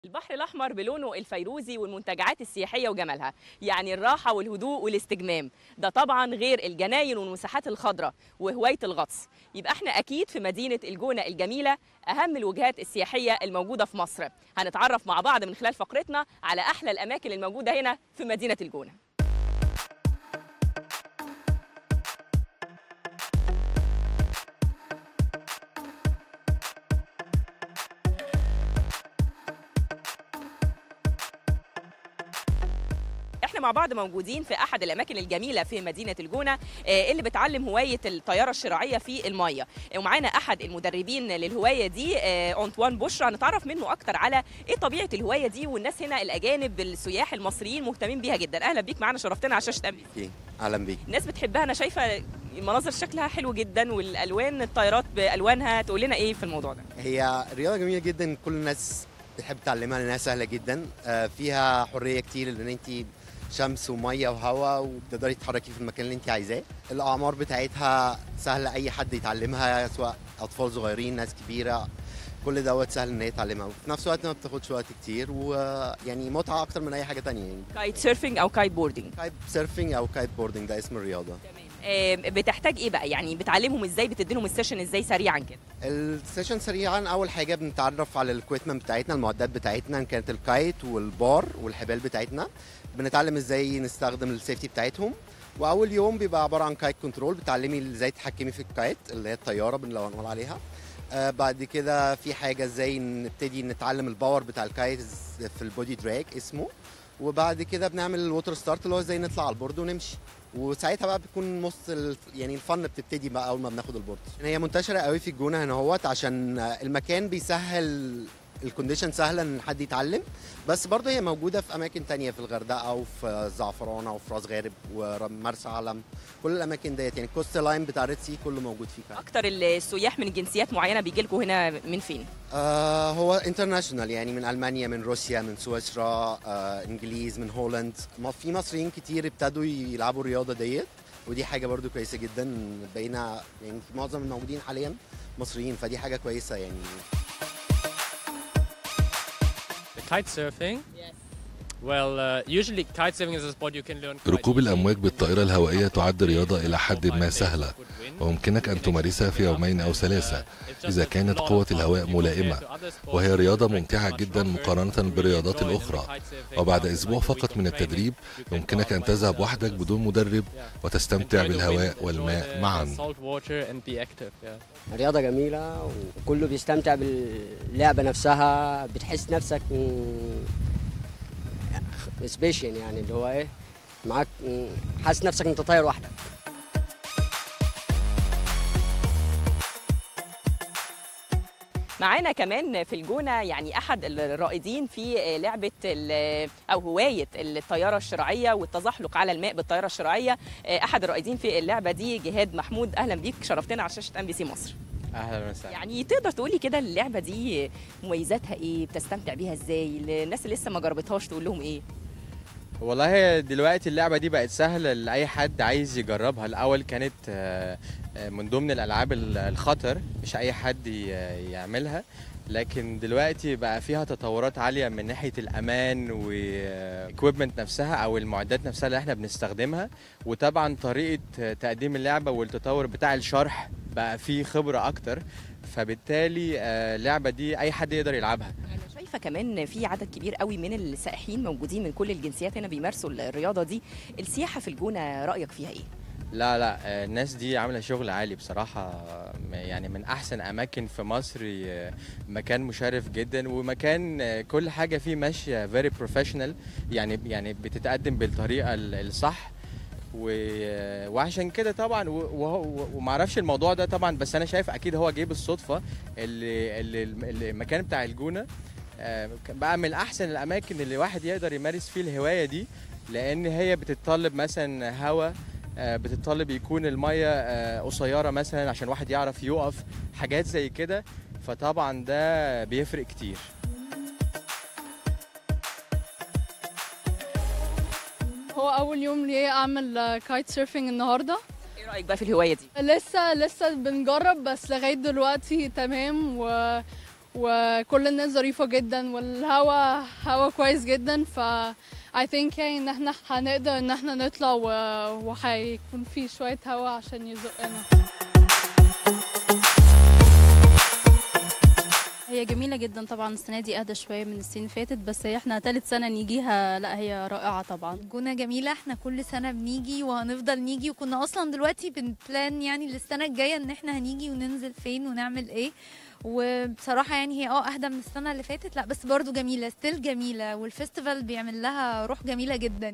البحر الأحمر بلونه الفيروزي والمنتجعات السياحية وجمالها يعني الراحة والهدوء والاستجمام ده طبعا غير الجناين والمساحات الخضراء وهواية الغطس يبقى احنا أكيد في مدينة الجونة الجميلة أهم الوجهات السياحية الموجودة في مصر هنتعرف مع بعض من خلال فقرتنا على أحلى الأماكن الموجودة هنا في مدينة الجونة احنا مع بعض موجودين في احد الاماكن الجميله في مدينه الجونه آه، اللي بتعلم هوايه الطياره الشراعيه في الميه ومعانا احد المدربين للهوايه دي آه، انطوان بشرى هنتعرف منه اكتر على ايه طبيعه الهوايه دي والناس هنا الاجانب السياح المصريين مهتمين بيها جدا اهلا بيك معانا شرفتنا على شاشه أمي. إيه، اهلا بيك الناس بتحبها انا شايفه المناظر شكلها حلو جدا والالوان الطيارات بالوانها تقول لنا ايه في الموضوع ده هي رياضه جميله جدا كل الناس بتحب تعلمها لانها سهله جدا آه، فيها حريه كتير لان انت شمس وميه وهواء وتقدري تتحركي في المكان اللي انت عايزاه الاعمار بتاعتها سهله اي حد يتعلمها سواء اطفال صغيرين ناس كبيره كل دوت سهل ان هي يتعلمها وفي نفس الوقت ما بتاخدش وقت كتير ويعني متعه اكتر من اي حاجه تانية يعني كايت سيرفنج او كايت بوردنج كايت سيرفنج او كايت بوردنج ده اسم الرياضه آه، بتحتاج ايه بقى يعني بتعلمهم ازاي بتدي لهم السيشن ازاي سريعا كده السيشن سريعا اول حاجه بنتعرف على الاكويتمنت بتاعتنا المعدات بتاعتنا ان كانت الكايت والبار والحبال بتاعتنا بنتعلم ازاي نستخدم السيفتي بتاعتهم واول يوم بيبقى عباره عن كايت كنترول بتعلمي ازاي تتحكمي في الكايت اللي هي الطياره بن- لو هنقول عليها آه بعد كده في حاجه ازاي نبتدي نتعلم الباور بتاع الكايت في البودي دراج اسمه وبعد كده بنعمل الووتر ستارت اللي هو ازاي نطلع على البورد ونمشي وساعتها بقى بيكون نص ال- يعني الفن بتبتدي بقى اول ما بناخد البورد هي منتشره قوي في الجونه هنا اهوت عشان المكان بيسهل الكونديشن سهله ان حد يتعلم بس برضه هي موجوده في اماكن تانية في الغردقه وفي الزعفرانه وفي راس غارب ومرسى علم كل الاماكن ديت يعني كوست لاين بتاع ريد سي كله موجود فيه فعلا. اكتر السياح من جنسيات معينه بيجي لكم هنا من فين آه هو انترناشونال يعني من المانيا من روسيا من سويسرا آه انجليز من هولند ما في مصريين كتير ابتدوا يلعبوا الرياضه ديت ودي حاجه برضو كويسه جدا بقينا يعني في معظم الموجودين حاليا مصريين فدي حاجه كويسه يعني The kite surfing? Well, uh, usually kite surfing is a sport you can learn quite ركوب easily. الأمواج بالطائرة الهوائية تعد رياضة إلى حد ما سهلة ويمكنك أن تمارسها في يومين أو ثلاثة إذا كانت قوة الهواء ملائمة وهي رياضة ممتعة جدا مقارنة بالرياضات الأخرى وبعد أسبوع فقط من التدريب يمكنك أن تذهب وحدك بدون مدرب وتستمتع بالهواء والماء معا رياضة جميلة وكله بيستمتع باللعبة نفسها بتحس نفسك سبيشال يعني اللي هو ايه معاك مم، حاسس نفسك انت طاير وحدك معانا كمان في الجونه يعني احد الرائدين في لعبه ال- او هوايه الطياره الشراعيه والتزحلق على الماء بالطياره الشراعيه احد الرائدين في اللعبه دي جهاد محمود اهلا بيك شرفتنا على شاشه ام بي سي مصر اهلا وسهلا يعني تقدر تقولي كده اللعبه دي مميزاتها ايه بتستمتع بيها ازاي الناس اللي لسه ما جربتهاش تقول لهم ايه والله دلوقتي اللعبه دي بقت سهله لاي حد عايز يجربها الاول كانت آه، آه، من ضمن الالعاب ال- الخطر مش اي حد ي- يعملها لكن دلوقتي بقى فيها تطورات عاليه من ناحيه الامان والاكويبمنت نفسها او المعدات نفسها اللي احنا بنستخدمها وطبعا طريقه تقديم اللعبه والتطور بتاع الشرح بقى فيه خبره اكتر فبالتالي آه، اللعبه دي اي حد يقدر يلعبها انا شايفه كمان في عدد كبير قوي من السائحين موجودين من كل الجنسيات هنا بيمارسوا الرياضه دي السياحه في الجونه رايك فيها ايه لا لا آه، الناس دي عامله شغل عالي بصراحه آه، يعني من احسن اماكن في مصر آه، مكان مشرف جدا ومكان آه، كل حاجه فيه ماشيه فيري بروفيشنال يعني يعني بتتقدم بالطريقه ال- الصح و- وعشان كده طبعا و- وهو- ومعرفش الموضوع ده طبعا بس انا شايف اكيد هو جه بالصدفه اللي, اللي اللي المكان بتاع الجونه آه، بقى من احسن الاماكن اللي الواحد يقدر يمارس فيه الهوايه دي لان هي بتتطلب مثلا هواء آه، بتطلب يكون الميه آه، قصيره مثلا عشان واحد يعرف يقف حاجات زي كده فطبعا ده بيفرق كتير هو اول يوم ليا اعمل كايت سيرفنج النهارده ايه رايك بقى في الهوايه دي لسه لسه بنجرب بس لغايه دلوقتي تمام و وكل الناس ظريفة جدا والهوا هوا كويس جدا ف I think يعني ان احنا هنقدر ان احنا نطلع و... وهيكون في شوية هوا عشان يزقنا هي جميلة جدا طبعا السنة دي أهدى شوية من السنين اللي فاتت بس هي احنا تالت سنة نيجيها لا هي رائعة طبعا الجونة جميلة احنا كل سنة بنيجي وهنفضل نيجي وكنا اصلا دلوقتي بنبلان يعني للسنة الجاية ان احنا هنيجي وننزل فين ونعمل ايه وبصراحة يعني هي اه اهدى من السنة اللي فاتت لا بس برضو جميلة ستيل جميلة والفestival بيعمل لها روح جميلة جدا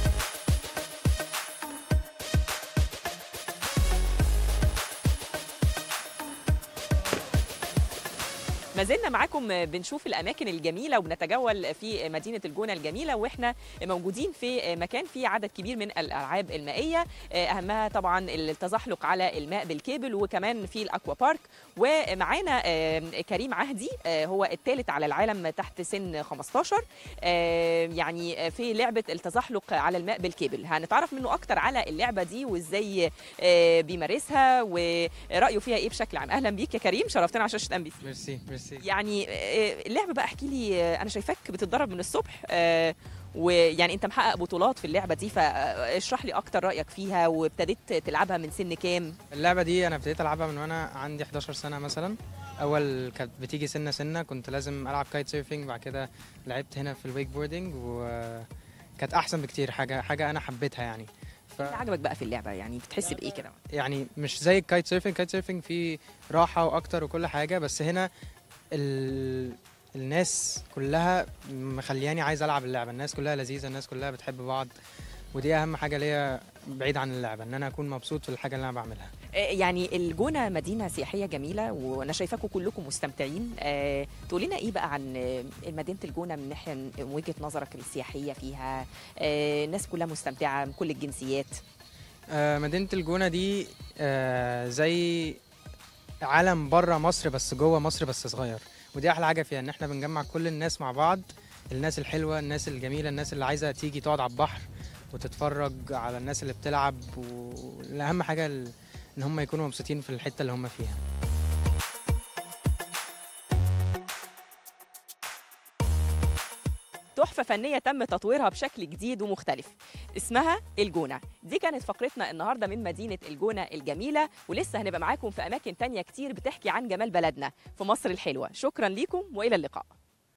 ما زلنا معاكم بنشوف الاماكن الجميله وبنتجول في مدينه الجونه الجميله واحنا موجودين في مكان فيه عدد كبير من الالعاب المائيه اهمها طبعا التزحلق على الماء بالكيبل وكمان في الاكوا بارك ومعانا كريم عهدي هو الثالث على العالم تحت سن 15 يعني في لعبه التزحلق على الماء بالكيبل هنتعرف منه اكتر على اللعبه دي وازاي بيمارسها ورايه فيها ايه بشكل عام اهلا بيك يا كريم شرفتنا على شاشه ام بي سي ميرسي ميرسي يعني آه، اللعبه بقى احكي لي آه، انا شايفاك بتتدرب من الصبح آه، ويعني انت محقق بطولات في اللعبه دي فاشرح لي اكتر رايك فيها وابتديت تلعبها من سن كام اللعبه دي انا ابتديت العبها من وانا عندي 11 سنه مثلا اول كانت بتيجي سنه سنه كنت لازم العب كايت سيرفينج بعد كده لعبت هنا في الويك بوردنج وكانت احسن بكتير حاجه حاجه انا حبيتها يعني ف... اللي عجبك بقى في اللعبه يعني بتحس بايه كده يعني مش زي الكايت سيرفينج كايت سيرفينج فيه راحه واكتر وكل حاجه بس هنا ال... الناس كلها مخلياني عايز العب اللعبه الناس كلها لذيذه الناس كلها بتحب بعض ودي اهم حاجه ليا بعيد عن اللعبه ان انا اكون مبسوط في الحاجه اللي انا بعملها آه، يعني الجونه مدينه سياحيه جميله وانا شايفاكم كلكم مستمتعين آه، تقول لنا ايه بقى عن آه، مدينه الجونه من ناحيه من وجهه نظرك السياحيه فيها آه، الناس كلها مستمتعه من كل الجنسيات آه، مدينه الجونه دي آه، زي عالم بره مصر بس جوه مصر بس صغير ودي احلى حاجه فيها ان احنا بنجمع كل الناس مع بعض الناس الحلوه الناس الجميله الناس اللي عايزه تيجي تقعد على البحر وتتفرج على الناس اللي بتلعب والاهم حاجه ال- ان هم يكونوا مبسوطين في الحته اللي هم فيها تحفة فنية تم تطويرها بشكل جديد ومختلف اسمها الجونة دي كانت فقرتنا النهاردة من مدينة الجونة الجميلة ولسه هنبقى معاكم في أماكن تانية كتير بتحكي عن جمال بلدنا في مصر الحلوة شكرا ليكم وإلى اللقاء